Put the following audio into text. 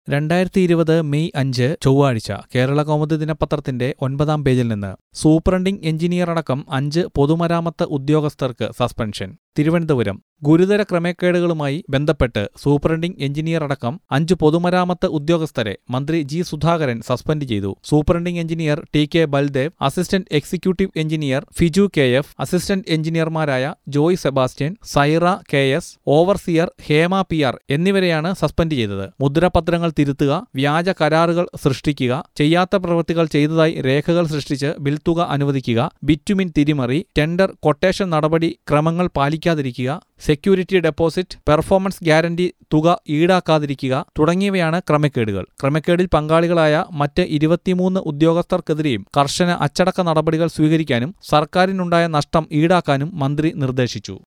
രണ്ടായിരത്തി ഇരുപത് മെയ് അഞ്ച് ചൊവ്വാഴ്ച കേരള കൗമുദി ദിനപത്രത്തിന്റെ ഒൻപതാം പേജിൽ നിന്ന് സൂപ്രണ്ടിംഗ് എഞ്ചിനീയർ അടക്കം അഞ്ച് പൊതുമരാമത്ത് ഉദ്യോഗസ്ഥർക്ക് സസ്പെൻഷൻ തിരുവനന്തപുരം ഗുരുതര ക്രമക്കേടുകളുമായി ബന്ധപ്പെട്ട് സൂപ്രണ്ടിംഗ് എഞ്ചിനീയർ അടക്കം അഞ്ച് പൊതുമരാമത്ത് ഉദ്യോഗസ്ഥരെ മന്ത്രി ജി സുധാകരൻ സസ്പെൻഡ് ചെയ്തു superintending engineer T K Baldev assistant executive engineer Fiju K F assistant എഞ്ചിനീയർമാരായ Joy Sebastian Saira K S overseer Hema P R എന്നിവരെയാണ് സസ്പെൻഡ് ചെയ്തത് മുദ്രപത്രങ്ങൾ തിരുത്തുക വ്യാജ കരാറുകൾ സൃഷ്ടിക്കുക ചെയ്യാത്ത പ്രവൃത്തികൾ ചെയ്തതായി രേഖകൾ സൃഷ്ടിച്ച് ബിൽ തുക അനുവദിക്കുക ബിറ്റുമിൻ തിരിമറി ടെൻഡർ കൊട്ടേഷൻ നടപടി ക്രമങ്ങൾ പാലിക്കാതിരിക്കുക സെക്യൂരിറ്റി ഡെപ്പോസിറ്റ് പെർഫോമൻസ് ഗ്യാരണ്ടി തുക ഈടാക്കാതിരിക്കുക തുടങ്ങിയവയാണ് ക്രമക്കേടുകൾ ക്രമക്കേടിൽ പങ്കാളികളായ മറ്റ് ഇരുപത്തിമൂന്ന് ഉദ്യോഗസ്ഥർക്കെതിരെയും കർശന അച്ചടക്ക നടപടികൾ സ്വീകരിക്കാനും സർക്കാരിനുണ്ടായ നഷ്ടം ഈടാക്കാനും മന്ത്രി നിർദ്ദേശിച്ചു